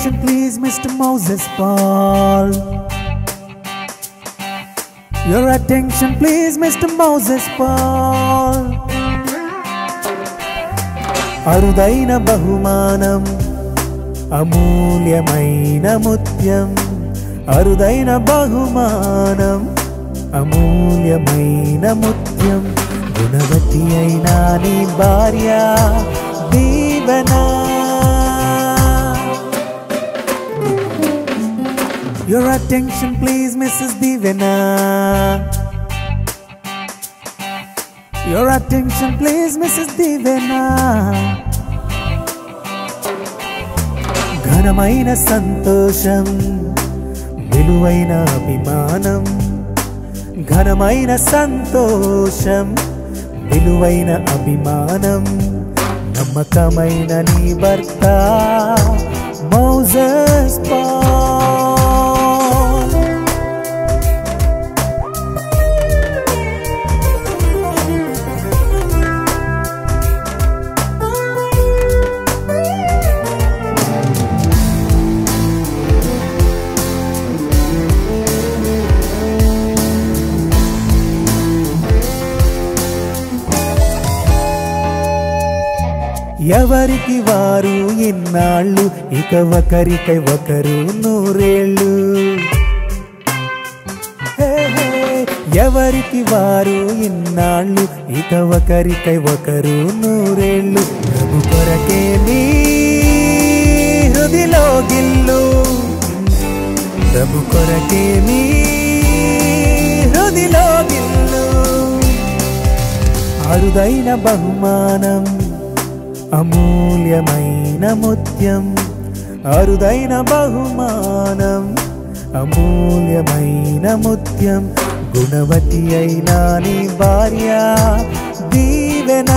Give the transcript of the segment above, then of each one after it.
attention, please, Mr. Moses Paul. Your attention, please, Mr. Moses Paul. అరుదైన బహుమానం అమూల్యమైన ముత్యం అరుదైన బహుమానం అమూల్యమైన ముత్యం గుణవతి అయిన నీ భార్య దీవెనా Your attention, please, Mrs. Divina. Your attention, please, Mrs. Divina. ఘనమైన సంతోషం విలువైన అభిమానం ఘనమైన సంతోషం విలువైన అభిమానం నమ్మకమైన నీ భర్త మౌజస్ పాల్ ఎవరికి వారు ఇన్నాళ్ళు ఇక ఒకరికై ఒకరు నూరేళ్ళు హే, హే, ఎవరికి వారు ఇన్నాళ్ళు ఇక ఒకరికై ఒకరు నూరేళ్ళు ప్రభు కొరకే నీ హృదిలో గిల్లు ప్రభు కొరకే నీ హృదిలో గిల్లు అరుదైన బహుమానం అమూల్యమైన ముత్యం అరుదైన బహుమానం అమూల్యమైన ముత్యం గుణవతి అయిన నీ భార్య దీవెనా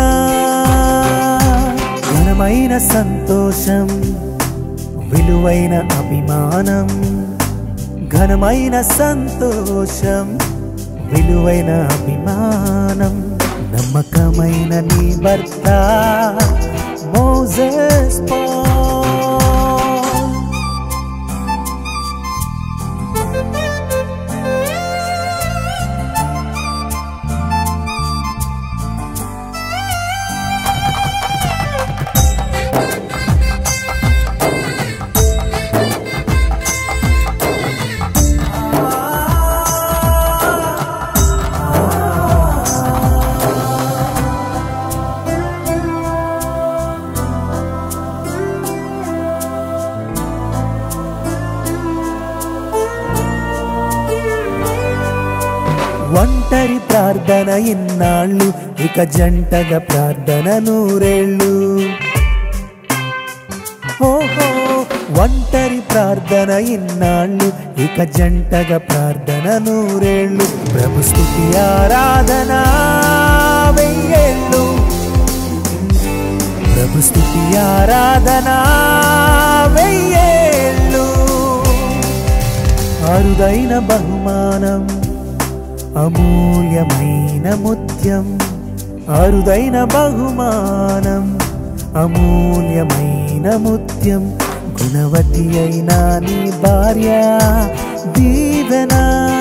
ఘనమైన సంతోషం విలువైన అభిమానం ఘనమైన సంతోషం విలువైన అభిమానం నమ్మకమైన నీ భర్త మోజెస్ పాల్ ఒంటరి ప్రార్థన ఇన్నాళ్ళు ఇక జంటగా ప్రార్థన నూరేళ్ళు ఓహో ఒంటరి ప్రార్థన ఇన్నాళ్ళు ఇక జంటగా ప్రార్థన నూరేళ్ళు ప్రభు స్థుతి ఆరాధన వెయ్యేళ్ళు ప్రభు స్థుతి ఆరాధన వెయ్యేళ్ళు అరుదైన బహుమానం అమూల్యమైన ముత్యం అరుదైన బహుమానం అమూల్యమైన ముత్యం గుణవతి అయిన నీ భార్య దీవెనా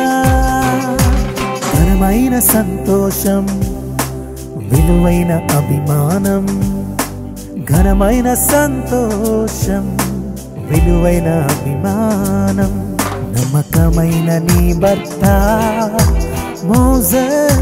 ఘనమైన సంతోషం విలువైన అభిమానం ఘనమైన సంతోషం విలువైన అభిమానం నమ్మకమైన నీ భర్త మోజస్